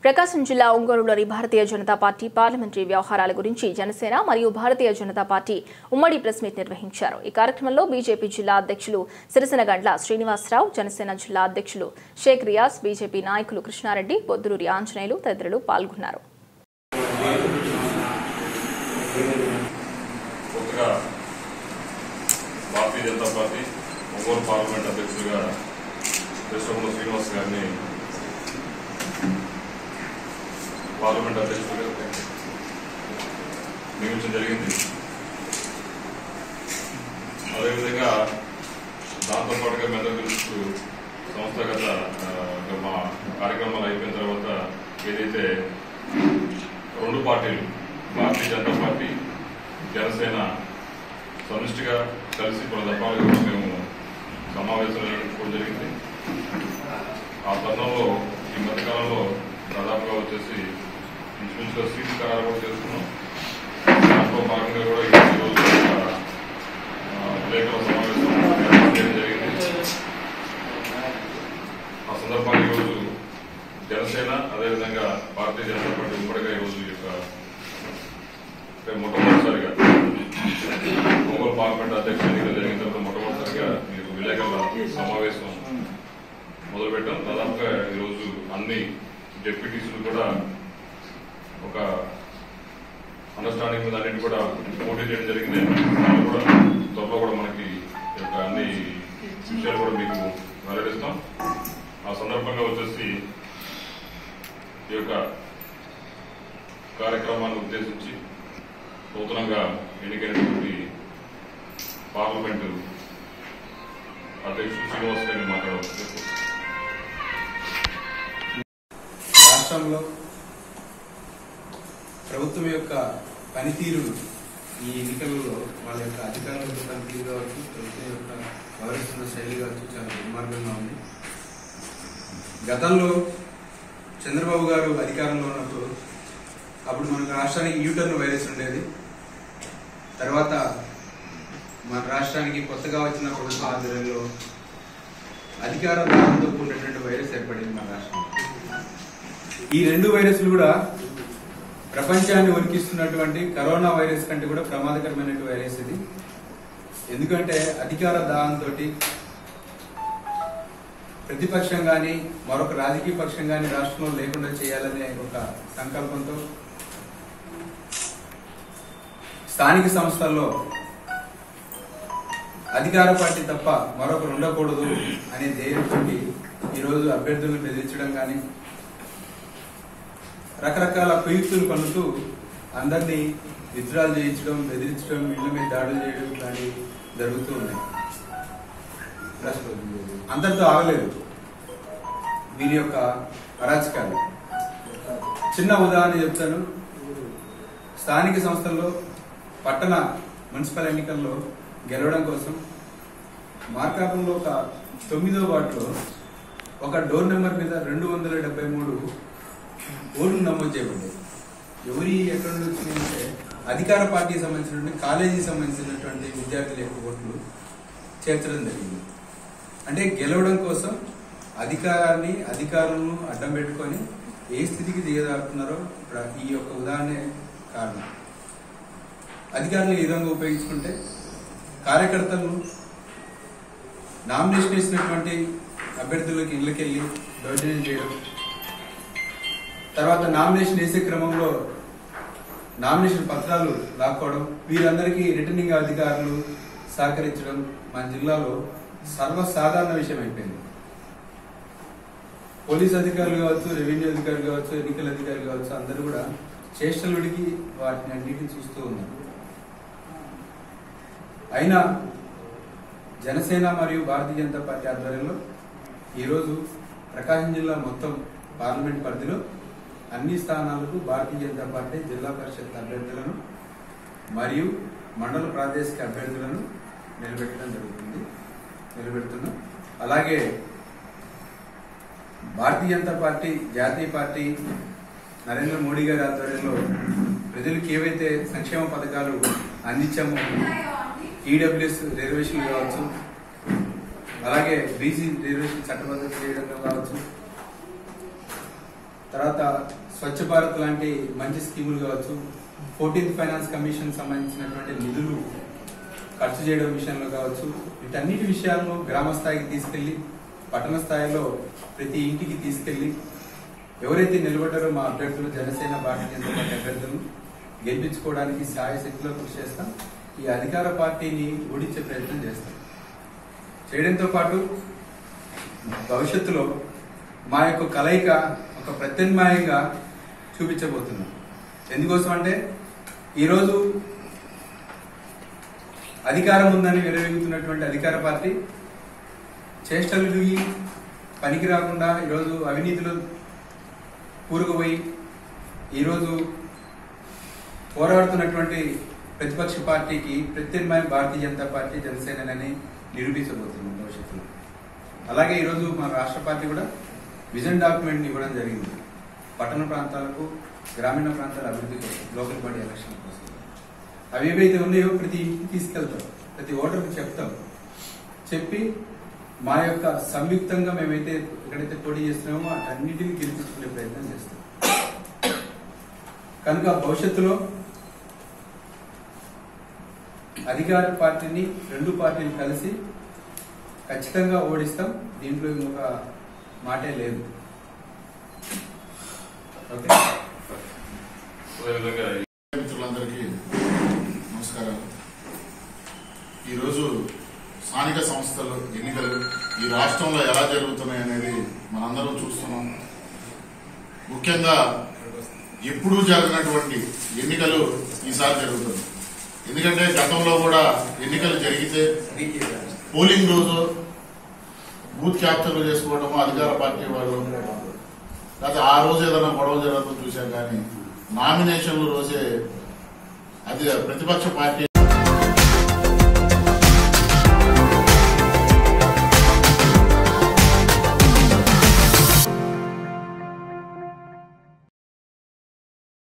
ప్రకాశం జిల్లా ఒంగోలులోని భారతీయ Janata party parliamentary వ్యవహారాల గురించి జనసేన మరియు భారతీయ జనతా పార్టీ ఉమ్మడి ప్రెస్ మీట్ నిర్వహించారు ఈ కార్యక్రమంలో బీజేపీ జిల్లా అధ్యక్షులు సిరిసినగండ్ల శ్రీనివాసరావు జనసేన జిల్లా అధ్యక్షులు షేక్ రియాజ్ బీజేపీ నాయకులు కృష్ణారెడ్డి బొద్దులూరి ఆంజనేయులు తదితరులు పాల్గొన్నారు కొత్తగా భారతీయ జనతా పార్టీ ఒంగోలు పార్లమెంట్ అధ్యక్షుడిగా కృష్ణముల శ్రీనివాస్ గారిని పార్లమెంట్ అధ్యక్షుడిగా నియమించడం జరిగింది అదేవిధంగా దాంతో పాటుగా మీ అందరూ తెలుసు సంస్థాగత ఆ, ఇంకా మా కార్యక్రమాలు అయిపోయిన తర్వాత ఏదైతే రెండు పార్టీలు భారతీయ జనతా పార్టీ జనసేన సమిష్టిగా కలిసి కొన్ని దఫాలుగా కూడా మేము సమావేశాలు నిర్వహించుకోవడం జరిగింది ఆ తరుణంలో ఈ మధ్యకాలంలో దాదాపుగా వచ్చేసి ఇంచుమించుగా సీట్లు ఖరారు కూడా చేసుకున్నాం దాంట్లో భాగంగా కూడా ఈ రోజు ఒక, ఆ, విలేకరుల సమావేశం ఏర్పాటు చేయడం జరిగింది ఆ సందర్భంగా ఈరోజు జనసేన అదేవిధంగా భారతీయ జనతా పార్టీ ఉమ్మడిగా ఈరోజు ఈ యొక్క అంటే మొట్టమొదటిసారిగా ఒంగోలు పార్లమెంట్ అధ్యక్ష ఎన్నికలు జరిగిన తర్వాత మొట్టమొదటిసారిగా మీరు విలేకరుల సమావేశం మొదలుపెట్టాం దాదాపుగా ఈరోజు అన్ని డెప్యూటీసులు కూడా ఒక అండర్స్టాండింగ్ మీద అన్నింటి కూడా పోటీ చేయడం జరిగింది దాన్ని కూడా త్వరలో కూడా మనకి ఈ యొక్క అన్ని విషయాలు కూడా మీకు వెల్లడిస్తాం ఆ సందర్భంగా వచ్చేసి ఈ యొక్క కార్యక్రమాన్ని ఉద్దేశించి నూతనంగా ఎన్నికైనటువంటి పార్లమెంటు అధ్యక్షుడు శ్రీనివాస్ గారిని మాట్లాడవచ్చు రాష్ట్రంలో ప్రభుత్వం యొక్క పనితీరును ఈ ఎన్నికలలో వాళ్ళ యొక్క అధికారుల యొక్క పనితీరు కావచ్చు ప్రభుత్వం యొక్క వ్యవహరిస్తున్న శైలి కావచ్చు చాలా దుర్మార్గంగా ఉంది గతంలో చంద్రబాబు గారు అధికారంలో ఉన్నప్పుడు అప్పుడు మనకు రాష్ట్రానికి యూటర్న్ వైరస్ ఉండేది తర్వాత మన రాష్ట్రానికి కొత్తగా వచ్చిన ప్రభుత్వ ఆధ్వర్యంలో అధికార దాహంతో కూడినటువంటి వైరస్ ఏర్పడింది మన రాష్ట్రంలో ఈ రెండు వైరస్లు కూడా ప్రపంచాన్ని ఉరికిస్తున్నటువంటి కరోనా వైరస్ కంటే కూడా ప్రమాదకరమైన వైరస్ ఇది ఎందుకంటే అధికార దాహంతో ప్రతిపక్షం కానీ మరొక రాజకీయ పక్షం కానీ రాష్ట్రంలో లేకుండా చేయాలనే ఒక సంకల్పంతో స్థానిక సంస్థల్లో అధికార పార్టీ తప్ప మరొకరు ఉండకూడదు అనే ధ్యేయంతో ఈరోజు అభ్యర్థులను బెదిరించడం కానీ రకరకాల కుయుక్తులు పన్నుతూ అందరినీ విత్డ్రాల్ చేయించడం బెదిరించడం ఇళ్ల మీద దాడులు చేయడం కానీ జరుగుతూ ఉన్నాయి అందరితో ఆగలేదు వీరి యొక్క అరాచకాలు చిన్న ఉదాహరణ చెప్తాను స్థానిక సంస్థల్లో పట్టణ మున్సిపల్ ఎన్నికల్లో గెలవడం కోసం మార్కాపురంలో ఒక తొమ్మిదో వార్డులో ఒక డోర్ నెంబర్ మీద రెండు వందల డెబ్బై మూడు ఓట్లు నమోదు చేయబడ్డాయి ఎవరి ఎక్కడి నుంచి వచ్చినాయంటే అధికార పార్టీకి సంబంధించినటువంటి కాలేజీకి సంబంధించినటువంటి విద్యార్థుల యొక్క ఓట్లు చేర్చడం జరిగింది అంటే గెలవడం కోసం అధికారాన్ని అధికారులను అడ్డం పెట్టుకొని ఏ స్థితికి దిగజారుతున్నారో ఇక్కడ ఈ యొక్క ఉదాహరణ కారణం అధికారులు ఈ విధంగా ఉపయోగించుకుంటే కార్యకర్తలను నామినేషన్ వేసినటువంటి అభ్యర్థులకు ఇళ్ళకెళ్ళి దౌర్జన్యం చేయడం తర్వాత నామినేషన్ వేసే క్రమంలో నామినేషన్ పత్రాలు లాక్కోవడం వీరందరికీ రిటర్నింగ్ అధికారులు సహకరించడం మన జిల్లాలో సర్వసాధారణ విషయం అయిపోయింది పోలీస్ అధికారులు కావచ్చు రెవెన్యూ అధికారులు కావచ్చు ఎన్నికల అధికారులు కావచ్చు అందరూ కూడా చేష్టలుడికి వాటిని అన్నిటిని చూస్తూ ఉన్నారు అయినా జనసేన మరియు భారతీయ జనతా పార్టీ ఆధ్వర్యంలో ఈరోజు ప్రకాశం జిల్లా మొత్తం పార్లమెంట్ పరిధిలో అన్ని స్థానాలకు భారతీయ జనతా పార్టీ జిల్లా పరిషత్ అభ్యర్థులను మరియు మండల ప్రాదేశిక అభ్యర్థులను నిలబెట్టడం జరుగుతుంది నిలబెడుతున్నాం అలాగే భారతీయ జనతా పార్టీ జాతీయ పార్టీ నరేంద్ర మోడీ గారి ఆధ్వర్యంలో ప్రజలకు ఏవైతే సంక్షేమ పథకాలు అందించామో ఈడబ్ల్యూఎస్ రిజర్వేషన్లు కావచ్చు అలాగే బీసీ రిజర్వేషన్ చట్టబద్ధత చేయడంలో కావచ్చు తర్వాత స్వచ్ఛ భారత్ లాంటి మంచి స్కీములు కావచ్చు ఫోర్టీన్త్ ఫైనాన్స్ కమిషన్ సంబంధించినటువంటి నిధులు ఖర్చు చేయడం విషయంలో కావచ్చు వీటన్నిటి విషయాలను గ్రామ స్థాయికి తీసుకెళ్లి పట్టణ స్థాయిలో ప్రతి ఇంటికి తీసుకెళ్లి ఎవరైతే నిలబడ్డారో మా అభ్యర్థులు జనసేన భారతీయ జనతా పార్టీ అభ్యర్థులు గెలిపించుకోవడానికి సాయ శక్తిలో కృషి చేస్తాం ఈ అధికార పార్టీని ఓడించే ప్రయత్నం చేస్తాం చేయడంతో పాటు భవిష్యత్తులో మా యొక్క కలయిక ఒక ప్రత్యామ్నాయంగా చూపించబోతున్నాం ఎందుకోసం అంటే ఈరోజు అధికారం ఉందని విరవేగుతున్నటువంటి అధికార పార్టీ చేష్టలు దిగి పనికి రాకుండా ఈరోజు అవినీతిలో కూరుకుపోయి ఈరోజు పోరాడుతున్నటువంటి ప్రతిపక్ష పార్టీకి ప్రత్యామ్నాయం భారతీయ జనతా పార్టీ జనసేనని నిరూపించబోతున్నాం భవిష్యత్తులో అలాగే ఈరోజు మన రాష్ట్ర పార్టీ కూడా విజన్ డాక్యుమెంట్ ఇవ్వడం జరిగింది పట్టణ ప్రాంతాలకు గ్రామీణ ప్రాంతాల అభివృద్ధి కోసం లోకల్ బాడీ ఎలక్షన్ కోసం అవి ఏవైతే ఉన్నాయో ప్రతి ఇంటికి తీసుకెళ్తాం ప్రతి ఓటర్కి చెప్తాం చెప్పి మా యొక్క సంయుక్తంగా మేమైతే ఎక్కడైతే పోటీ చేస్తున్నామో అన్నిటిని గెలిపించుకునే ప్రయత్నం చేస్తాం కనుక భవిష్యత్తులో అధికార పార్టీని రెండు పార్టీలు కలిసి ఖచ్చితంగా ఓడిస్తాం దీంట్లో ఇంకొక మాటే లేదు ఓకే అదేవిధంగా మిత్రులందరికీ నమస్కారం ఈరోజు స్థానిక సంస్థలు ఎన్నికలు ఈ రాష్ట్రంలో ఎలా జరుగుతున్నాయి అనేది మనందరం చూస్తున్నాం ముఖ్యంగా ఎప్పుడూ జరిగినటువంటి ఎన్నికలు ఈసారి జరుగుతుంది ఎందుకంటే గతంలో కూడా ఎన్నికలు జరిగితే పోలింగ్ రోజు బూత్ క్యాప్చర్లు చేసుకోవడం అధికార పార్టీ వాళ్ళు లేకపోతే ఆ రోజు ఏదైనా గొడవ జరగడం చూశాం కానీ నామినేషన్ల రోజే అది ప్రతిపక్ష పార్టీ